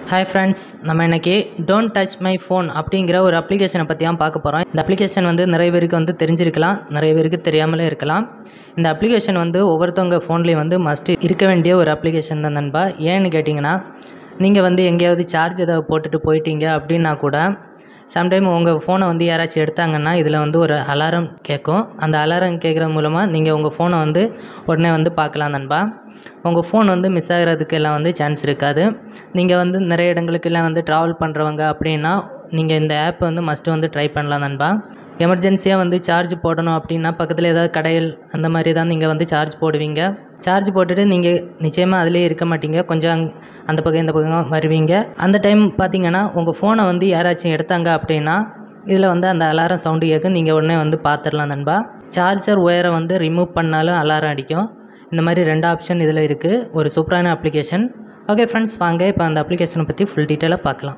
hi friends நம்ம இன்னைக்கு don't touch my phone அப்படிங்கிற ஒரு அப்ளிகேஷனை பற்றி தான் பார்க்க போகிறோம் இந்த அப்ளிகேஷன் வந்து நிறைய பேருக்கு வந்து தெரிஞ்சிருக்கலாம் நிறைய பேருக்கு தெரியாமலே இருக்கலாம் இந்த அப்ளிகேஷன் வந்து ஒவ்வொருத்தவங்க ஃபோன்லேயும் வந்து மஸ்ட் இருக்க வேண்டிய ஒரு அப்ளிகேஷன் தான் நண்பா ஏன்னு கேட்டிங்கன்னா நீங்கள் வந்து எங்கேயாவது சார்ஜ் ஏதாவது போட்டுட்டு போயிட்டீங்க அப்படின்னா கூட சம்டைம் உங்கள் ஃபோனை வந்து யாராச்சும் எடுத்தாங்கன்னா இதில் வந்து ஒரு அலாரம் கேட்கும் அந்த அலாரம் கேட்குறது மூலமாக நீங்கள் உங்கள் ஃபோனை வந்து உடனே வந்து பார்க்கலாம் நண்பா உங்கள் ஃபோன் வந்து மிஸ் ஆகிறதுக்கு எல்லாம் வந்து சான்ஸ் இருக்காது நீங்கள் வந்து நிறைய இடங்களுக்கெல்லாம் வந்து ட்ராவல் பண்ணுறவங்க அப்படின்னா நீங்கள் இந்த ஆப் வந்து மஸ்ட்டு வந்து ட்ரை பண்ணலாம் நண்பா எமர்ஜென்சியாக வந்து சார்ஜ் போடணும் அப்படின்னா பக்கத்தில் ஏதாவது கடையில் அந்த மாதிரி தான் நீங்கள் வந்து சார்ஜ் போடுவீங்க சார்ஜ் போட்டுட்டு நீங்கள் நிச்சயமாக அதிலே இருக்க மாட்டீங்க கொஞ்சம் அங் அந்த பக்கம் இந்த பக்கம் வருவீங்க அந்த டைம் பார்த்தீங்கன்னா உங்கள் ஃபோனை வந்து யாராச்சும் எடுத்தாங்க அப்படின்னா இதில் வந்து அந்த அலாரம் சவுண்டு கேட்கும் நீங்கள் உடனே வந்து பார்த்துடலாம் நண்பா சார்ஜர் ஒயரை வந்து ரிமூவ் பண்ணாலும் அலாரம் அடிக்கும் இந்த மாதிரி ரெண்டு ஆப்ஷன் இதில் இருக்குது ஒரு சூப்பரான அப்ளிகேஷன் ஓகே ஃப்ரெண்ட்ஸ் வாங்க இப்போ அந்த அப்ளிகேஷனை பற்றி ஃபுல் டீட்டெயிலாக பார்க்கலாம்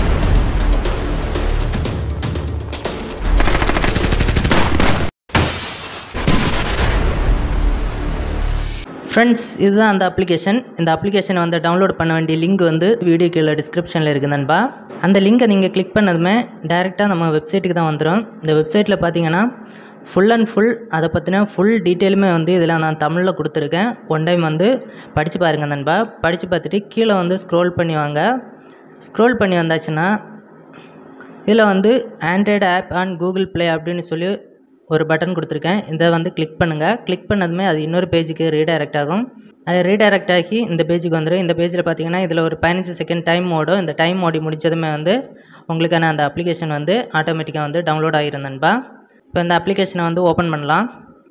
ஃப்ரெண்ட்ஸ் இதுதான் அந்த அப்ளிகேஷன் இந்த அப்ளிகேஷனை வந்து டவுன்லோட் பண்ண வேண்டிய லிங்க் வந்து வீடியோ கீழே டிஸ்கிரிப்ஷனில் இருக்குது நண்பா அந்த லிங்கை நீங்கள் கிளிக் பண்ணதுமே டேரெக்டாக நம்ம வெப்சைட்டுக்கு தான் வந்துடும் இந்த வெப்சைட்டில் பார்த்தீங்கன்னா ஃபுல் அண்ட் ஃபுல் அதை பற்றின ஃபுல் டீட்டெயிலுமே வந்து இதில் நான் தமிழில் கொடுத்துருக்கேன் ஒன் டைம் வந்து படித்து பாருங்கள் நண்பா படித்து பார்த்துட்டு கீழே வந்து ஸ்க்ரோல் பண்ணி வாங்க ஸ்க்ரோல் பண்ணி வந்தாச்சுன்னா இதில் வந்து Android app and Google Play அப்படின்னு சொல்லி ஒரு பட்டன் கொடுத்துருக்கேன் இதை வந்து கிளிக் பண்ணுங்கள் கிளிக் பண்ணதுமே அது இன்னொரு பேஜுக்கு ரீடைரக்ட் ஆகும் அது ரீடைரக்ட் ஆகி இந்த பேஜுக்கு வந்துடும் இந்த பேஜில் பார்த்தீங்கன்னா இதில் ஒரு பதினஞ்சு செகண்ட் டைம் ஓடும் இந்த டைம் ஓடி முடிச்சதுமே வந்து உங்களுக்கான அந்த அப்ளிகேஷன் வந்து ஆட்டோமேட்டிக்காக வந்து டவுன்லோட் ஆகிரும் நண்பா இப்போ இந்த அப்ளிகேஷனை வந்து ஓப்பன் பண்ணலாம்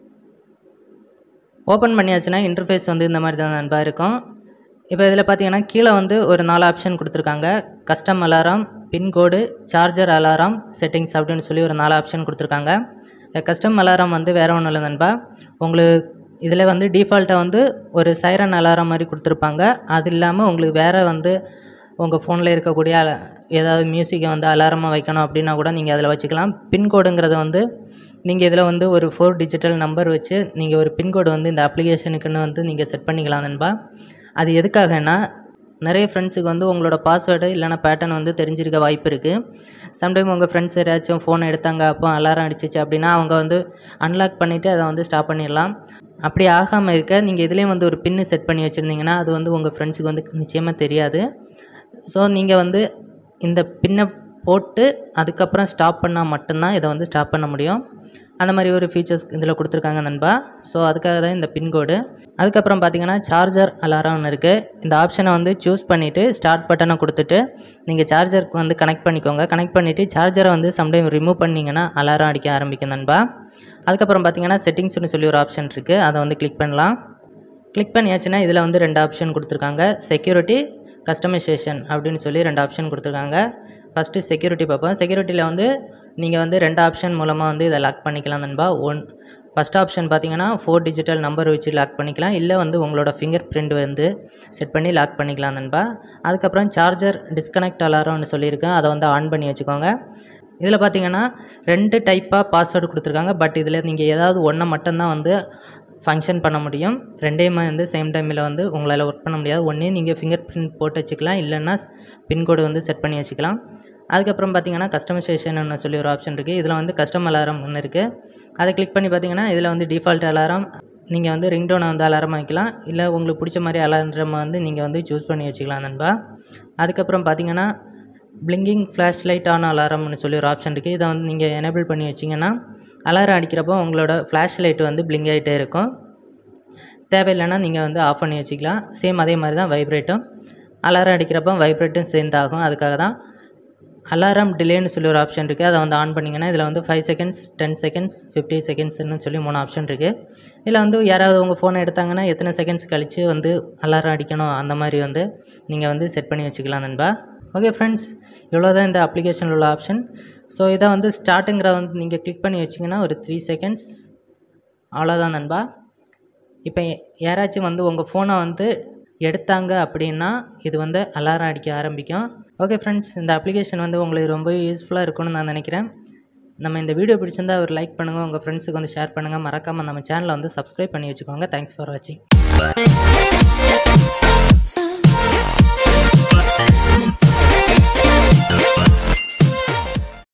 ஓப்பன் பண்ணியாச்சுன்னா இன்டர்ஃபேஸ் வந்து இந்த மாதிரி தான் நண்பா இருக்கும் இப்போ இதில் பார்த்தீங்கன்னா கீழே வந்து ஒரு நாலு ஆப்ஷன் கொடுத்துருக்காங்க custom alarm pin code charger alarm settings அப்படின்னு சொல்லி ஒரு நாலு ஆப்ஷன் கொடுத்துருக்காங்க கஸ்டம் அலாரம் வந்து வேறு ஒன்றும் இல்லை நண்பா உங்களுக்கு இதில் வந்து டிஃபால்ட்டாக வந்து ஒரு சைரன் அலாரம் மாதிரி கொடுத்துருப்பாங்க அது இல்லாமல் உங்களுக்கு வேறு வந்து உங்கள் ஃபோனில் இருக்கக்கூடிய அல- ஏதாவது மியூசிக்கை வந்து அலாரமாக வைக்கணும் அப்படின்னா கூட நீங்கள் அதில் வச்சுக்கலாம் பின்கோடுங்கிறது வந்து நீங்கள் இதில் வந்து ஒரு ஃபோர் டிஜிட்டல் நம்பர் வச்சு நீங்கள் ஒரு பின்கோடு வந்து இந்த அப்ளிகேஷனுக்குன்னு வந்து நீங்கள் செட் பண்ணிக்கலாம் நண்பா அது எதுக்காகன்னா நிறைய ஃப்ரெண்ட்ஸுக்கு வந்து உங்களோட பாஸ்வேர்டு இல்லைனா பேட்டர்ன் வந்து தெரிஞ்சிருக்க வாய்ப்பு இருக்குது சம்டைம் உங்கள் ஃப்ரெண்ட்ஸ் யாராச்சும் ஃபோனை எடுத்தாங்க அப்போ அலாரம் அடிச்சிச்சு அப்படின்னா அவங்க வந்து அன்லாக் பண்ணிவிட்டு அதை வந்து ஸ்டாப் பண்ணிடலாம் அப்படி ஆகாமல் இருக்க நீங்கள் இதுலேயும் வந்து ஒரு பின்னு செட் பண்ணி வச்சுருந்தீங்கன்னா அது வந்து உங்கள் ஃப்ரெண்ட்ஸுக்கு வந்து நிச்சயமாக தெரியாது ஸோ நீங்கள் வந்து இந்த பின்னை போட்டு அதுக்கப்புறம் ஸ்டாப் பண்ணால் மட்டும்தான் இதை வந்து ஸ்டாப் பண்ண முடியும் அந்த மாதிரி ஒரு ஃபீச்சர்ஸ் இதில் கொடுத்துருக்காங்க நண்பா ஸோ அதுக்காக தான் இந்த பின்கோடு அதுக்கப்புறம் பார்த்தீங்கன்னா சார்ஜர் அலாரம்னு இருக்குது இந்த ஆப்ஷனை வந்து சூஸ் பண்ணிவிட்டு ஸ்டார்ட் பட்டனை கொடுத்துட்டு நீங்கள் சார்ஜருக்கு வந்து கனெக்ட் பண்ணிக்கோங்க கனெக்ட் பண்ணிவிட்டு சார்ஜரை வந்து சம்டைம் ரிமூவ் பண்ணிங்கன்னா அலாரம் அடிக்க ஆரம்பிக்கும் நண்பா அதுக்கப்புறம் பார்த்தீங்கன்னா செட்டிங்ஸ்னு சொல்லி ஒரு ஆப்ஷன் இருக்குது அதை வந்து கிளிக் பண்ணலாம் கிளிக் பண்ணியாச்சுன்னா இதில் வந்து ரெண்டு ஆப்ஷன் கொடுத்துருக்காங்க செக்யூரிட்டி கஸ்டமைசேஷன் அப்படின்னு சொல்லி ரெண்டு ஆப்ஷன் கொடுத்துருக்காங்க ஃபஸ்ட்டு செக்யூரிட்டி பார்ப்போம் செக்யூரிட்டியில் வந்து நீங்கள் வந்து ரெண்டு ஆப்ஷன் மூலமாக வந்து இதை லாக் பண்ணிக்கலாம் நண்பா ஒன் ஃபஸ்ட் ஆப்ஷன் பார்த்தீங்கன்னா ஃபோர் டிஜிட்டல் நம்பர் வச்சு லாக் பண்ணிக்கலாம் இல்லை வந்து உங்களோட ஃபிங்கர் பிரிண்ட் வந்து செட் பண்ணி லாக் பண்ணிக்கலாம் நண்பா அதுக்கப்புறம் சார்ஜர் டிஸ்கனெக்ட் அலாரம்னு சொல்லியிருக்கேன் அதை வந்து ஆன் பண்ணி வச்சுக்கோங்க இதில் பார்த்தீங்கன்னா ரெண்டு டைப்பாக பாஸ்வேர்டு கொடுத்துருக்காங்க பட் இதில் நீங்கள் ஏதாவது ஒன்றை மட்டும்தான் வந்து ஃபங்க்ஷன் பண்ண முடியும் ரெண்டையுமே வந்து சேம் டைமில் வந்து உங்களால் ஒர்க் பண்ண முடியாது ஒன்றே நீங்கள் ஃபிங்கர் பிரிண்ட் போட்டு வச்சுக்கலாம் இல்லைன்னா பின்கோடு வந்து செட் பண்ணி வச்சுக்கலாம் அதுக்கப்புறம் பார்த்தீங்கன்னா கஸ்டமைசேஷன் சொல்லி ஒரு ஆப்ஷன் இருக்குது இதில் வந்து கஸ்டம் அலாரம் ஒன்று இருக்குது அதை கிளிக் பண்ணி பார்த்தீங்கன்னா இதில் வந்து டிஃபால்ட் அலாரம் நீங்கள் வந்து ரிங்டோனை வந்து அலாரம் வைக்கலாம் இல்லை உங்களுக்கு பிடிச்ச மாதிரி அலாரம் வந்து நீங்கள் வந்து சூஸ் பண்ணி வச்சுக்கலாம் நண்பா அதுக்கப்புறம் பார்த்தீங்கன்னா பிளிங்கிங் ஃப்ளாஷ் லைட் ஆன் அலாரம்னு சொல்லி ஒரு ஆப்ஷன் இருக்குது இதை வந்து நீங்கள் எனேபிள் பண்ணி வச்சிங்கன்னா அலாரம் அடிக்கிறப்போ உங்களோட ஃப்ளாஷ் லைட் வந்து பிளிங்க் ஆகிட்டே இருக்கும் தேவையில்லைன்னா நீங்கள் வந்து ஆஃப் பண்ணி வச்சுக்கலாம் சேம் அதே மாதிரி தான் வைப்ரேட்டும் அலாரம் அடிக்கிறப்போ வைப்ரேட்டும் சேர்ந்து ஆகும் அதுக்காக தான் அலாரம் டிலேன்னு சொல்லி ஒரு ஆப்ஷன் இருக்குது அதை வந்து ஆன் பண்ணிங்கன்னா இதில் வந்து five seconds ten seconds fifty செகண்ட்ஸ்னு சொல்லி மூணு ஆப்ஷன் இருக்குது இதில் வந்து யாராவது உங்கள் ஃபோனை எடுத்தாங்கன்னா எத்தனை செகண்ட்ஸ் கழித்து வந்து அலாரம் அடிக்கணும் அந்த மாதிரி வந்து நீங்கள் வந்து செட் பண்ணி வச்சுக்கலாம் நண்பா ஓகே ஃப்ரெண்ட்ஸ் இவ்வளோ தான் இந்த அப்ளிகேஷனில் உள்ள ஆப்ஷன் ஸோ இதை வந்து ஸ்டார்ட்டுங்கிற வந்து நீங்கள் கிளிக் பண்ணி வச்சிங்கன்னா ஒரு த்ரீ செகண்ட்ஸ் அவ்வளோதான் நண்பா இப்போ யாராச்சும் வந்து உங்கள் ஃபோனை வந்து எடுத்தாங்க அப்படின்னா இது வந்து அலாரம் அடிக்க ஆரம்பிக்கும் ஓகே ஃப்ரெண்ட்ஸ் இந்த அப்ளிகேஷன் வந்து உங்களுக்கு ரொம்ப யூஸ்ஃபுல்லாக இருக்கும்னு நான் நினைக்கிறேன் நம்ம இந்த வீடியோ பிடிச்சிருந்தா ஒரு லைக் பண்ணுங்கள் உங்கள் ஃப்ரெண்ட்ஸுக்கு வந்து ஷேர் பண்ணுங்கள் மறக்காமல் நம்ம சேனலை வந்து சப்ஸ்கிரைப் பண்ணி வச்சுக்கோங்க தேங்க்ஸ் ஃபார் வாட்சிங்